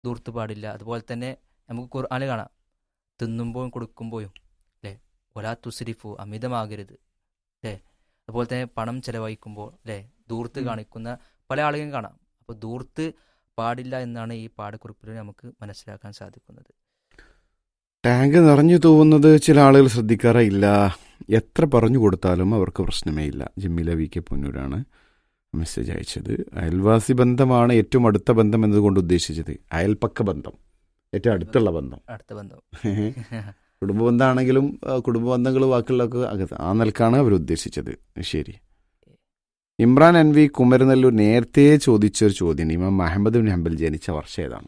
ദൂർത്ത് പാടില്ല അതുപോലെ തന്നെ നമുക്ക് ഖുർആാനിൽ കാണാം തിന്നുമ്പോഴും കൊടുക്കുമ്പോഴും അല്ലേ ഒലാ തുസ്രിഫു അമിതമാകരുത് അല്ലേ അതുപോലെ തന്നെ പണം ചെലവഴിക്കുമ്പോൾ അല്ലേ ദൂർത്ത് ഉം. കാണിക്കുന്ന പല ആളുകളും കാണാം അപ്പോൾ ദൂർത്ത് പാടില്ല എന്നാണ് ഈ പാഠക്കുറിപ്പിൽ നമുക്ക് മനസ്സിലാക്കാൻ സാധിക്കുന്നത് ടാങ്ക് നിറഞ്ഞു തൂവുന്നത് ചില ആളുകൾ ശ്രദ്ധിക്കാറില്ല എത്ര പറഞ്ഞു കൊടുത്താലും അവർക്ക് പ്രശ്നമേ ഇല്ല ജമീല വി കെ പുന്നൂരാണ് മെസ്സേജ് അയച്ചത് അയൽവാസി ബന്ധമാണ് ഏറ്റവും അടുത്ത ബന്ധം എന്നതുകൊണ്ട് ഉദ്ദേശിച്ചത് അയൽപ്പക്ക ബന്ധം ഏറ്റവും അടുത്തുള്ള ബന്ധം അടുത്ത ബന്ധം കുടുംബ ബന്ധമാണെങ്കിലും ആ, കുടുംബ ബന്ധങ്ങൾ വാക്കുകളൊക്കെ അകത്ത് ആ നിലക്കാണ് അവർ ഉദ്ദേശിച്ചത് ശരി ഇമ്രാൻ എൻ വി കുമരനെല്ലൂർ നേരത്തെ ചോദിച്ചൊരു ചോദ്യം ഇമാം അഹമ്മദ് ബിൻ ഹംബൽ ജനിച്ച വർഷം ഏതാണ്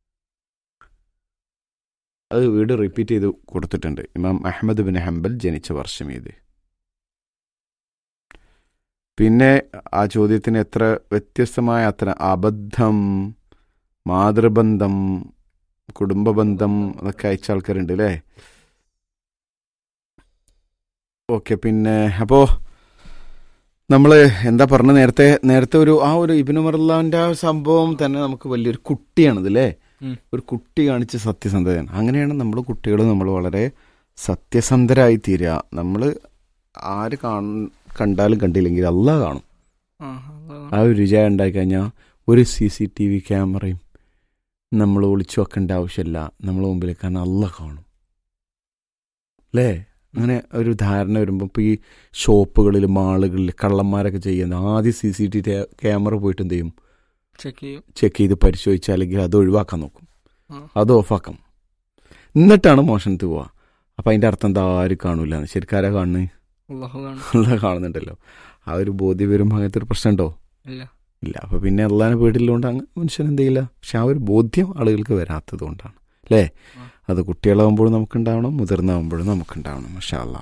അത് വീട് റിപ്പീറ്റ് ചെയ്ത് കൊടുത്തിട്ടുണ്ട് ഇമാം അഹമ്മദ് ബിൻ ഹംബൽ ജനിച്ച വർഷം ഏത് പിന്നെ ആ ചോദ്യത്തിന് എത്ര വ്യത്യസ്തമായ അത്ര അബദ്ധം മാതൃബന്ധം കുടുംബബന്ധം അതൊക്കെ അയച്ച ആൾക്കാരുണ്ട് അല്ലേ ഓക്കെ പിന്നെ അപ്പോൾ നമ്മൾ എന്താ പറഞ്ഞ നേരത്തെ നേരത്തെ ഒരു ആ ഒരു ഇബിനു മറുല്ലാവിൻ്റെ ആ സംഭവം തന്നെ നമുക്ക് വലിയൊരു കുട്ടിയാണിത് അല്ലേ ഉം. ഒരു കുട്ടി കാണിച്ച സത്യസന്ധതയാണ് അങ്ങനെയാണ് നമ്മൾ കുട്ടികൾ നമ്മൾ വളരെ സത്യസന്ധരായി തീരുക നമ്മൾ ആര് കാണ കണ്ടാലും കണ്ടില്ലെങ്കിൽ അല്ല കാണും ആ, അതാണ്. ആ ഒരു രുചി ഉണ്ടായി കഴിഞ്ഞാൽ ഒരു സി സി ടി വി ക്യാമറയും നമ്മൾ ഒളിച്ചു വെക്കേണ്ട ആവശ്യമില്ല നമ്മളെ മുമ്പിൽ കാരണം അല്ല കാണും അല്ലേ അങ്ങനെ ഒരു ധാരണ വരുമ്പോൾ ഇപ്പോൾ ഈ ഷോപ്പുകളിൽ മാളുകളിൽ കള്ളന്മാരൊക്കെ ചെയ്യുന്ന ആദ്യം സി സി ടി ക്യാമറ പോയിട്ട് എന്ത് ചെയ്യും ചെക്ക് ചെയ്യും ചെക്ക് ചെയ്ത് പരിശോധിച്ച് അല്ലെങ്കിൽ അത് ഒഴിവാക്കാൻ നോക്കും ആ. അത് ഓഫാക്കും എന്നിട്ടാണ് മോഷണത്തിൽ പോവുക അപ്പം അതിൻ്റെ അർത്ഥം എന്താ ആരും കാണൂല ശരിക്കാരാ കാണുന്നത് അള്ളാഹു കാണും അല്ല കാണുന്നുണ്ടല്ലോ ആ ഒരു ബോധ്യം വരുമ്പോൾ അങ്ങനത്തെ ഒരു പ്രശ്നമുണ്ടോ ഇല്ല ഇല്ല അപ്പോൾ പിന്നെ അള്ളാനെ പേടില്ലോണ്ട് അങ്ങ് മനുഷ്യൻ എന്ത് ചെയ്യില്ല പക്ഷെ ആ ഒരു ബോധ്യം ആളുകൾക്ക് വരാത്തത് കൊണ്ടാണ് അല്ലേ ആ. അത് കുട്ടികളാകുമ്പോഴും നമുക്കുണ്ടാവണം മുതിർന്നാകുമ്പോഴും നമുക്കുണ്ടാവണം പക്ഷെ അല്ല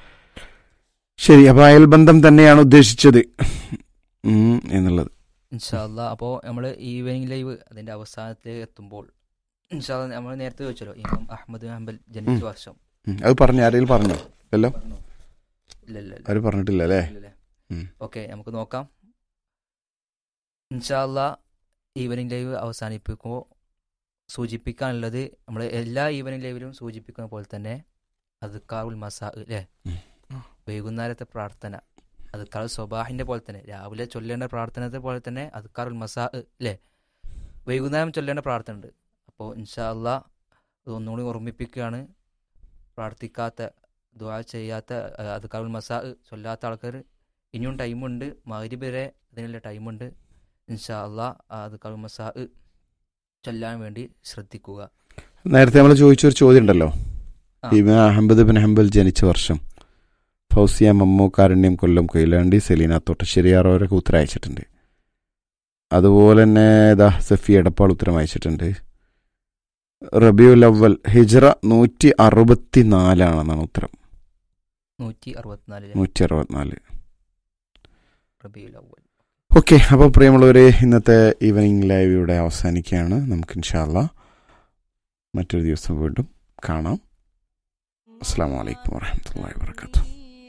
ശരി അപ്പോൾ അയൽബന്ധം തന്നെയാണ് ഉദ്ദേശിച്ചത് ഉം, എന്നുള്ളത് ഇൻഷാല്ല അപ്പോൾ നമ്മൾ ഈവനിങ് ലൈവ് അതിൻ്റെ അവസാനത്തിലേക്ക് എത്തുമ്പോൾ ഇൻഷാല്ല നമ്മൾ നേരത്തെ ചോദിച്ചല്ലോ ഇമാം അഹമ്മദ് ഹംബൽ ജനിച്ച ഉം. വർഷം ഉം, അത് പറഞ്ഞു ആരെങ്കിലും പറഞ്ഞോ അല്ലോ പറഞ്ഞോ? ഇല്ല ഇല്ല ഇല്ല. ആരും പറഞ്ഞിട്ടില്ല അല്ലേ ഇല്ലല്ലേ? ഉം. ഓക്കെ നമുക്ക് നോക്കാം ഇൻഷാല്ല ഈവനിങ് ലൈവ് അവസാനിപ്പിക്കുമ്പോൾ സൂചിപ്പിക്കാനുള്ളത് നമ്മൾ എല്ലാ ഈവനിങ് ലൈവിലും സൂചിപ്പിക്കുന്ന പോലെ തന്നെ അദ്ക്കാറുൽ മസാ അല്ലേ ഉം. വൈകുന്നേരത്തെ പ്രാർത്ഥന അദ്ക്കാർ സ്വബാഹിന്റെ പോലെ തന്നെ രാവിലെ ചൊല്ലേണ്ട പ്രാർത്ഥനത്തെ പോലെ തന്നെ അദ്ക്കാറുൽ മസാ അല്ലേ വൈകുന്നേരം ചൊല്ലേണ്ട പ്രാർത്ഥന ഉണ്ട് അപ്പോൾ ഇൻഷാ അല്ലാ അത് ഒന്നുകൂടി ഓർമ്മിപ്പിക്കുകയാണ് പ്രാർത്ഥിക്കാത്ത ദുആ ചെയ്യാത്ത അദ്ക്കാറുൽ മസാ ചൊല്ലാത്ത ആൾക്കാർ ഇനിയും ടൈമുണ്ട് മഗ്രിബ് വരെ അതിനുള്ള ടൈമുണ്ട് ഇൻഷാ അല്ലാ അദ്ക്കാറുൽ മസാ ചൊല്ലാൻ വേണ്ടി ശ്രദ്ധിക്കുക നേരത്തെ നമ്മൾ ചോദിച്ചൊരു ചോദ്യം ഉണ്ടല്ലോ ആ. ഇമാം അഹമ്മദ് ബിൻ ഹംബൽ ജനിച്ച വർഷം ഫൗസിയ മമ്മു കാരുണ്യം കൊല്ലം കൊയിലാണ്ടി സെലീന തൊട്ടശ്ശേരി ആറോരൊക്കെ ഉത്തരം അയച്ചിട്ടുണ്ട് അതുപോലെ തന്നെ ഇതാ സഫി എടപ്പാൾ ഉത്തരം അയച്ചിട്ടുണ്ട് റബിയുൽ അവൽ ഹിജ്റ നൂറ്റി അറുപത്തി നാലാണെന്നാണ് ഉത്തരം നൂറ്റി അറുപത്തിനാലിലെ നൂറ്റി അറുപത്തിനാല് റബിയുൽ അവ്വൽ ഓക്കെ അപ്പോൾ പ്രിയമുള്ളവരെ ഇന്നത്തെ ഈവനിങ് ലൈവ് ഇവിടെ അവസാനിക്കുകയാണ് നമുക്ക് ഇൻഷാല്ല മറ്റൊരു ദിവസം വീണ്ടും കാണാം അസ്സാം വലൈക്കും വാഹമത്തല്ലാ വാബർക്കാത്തു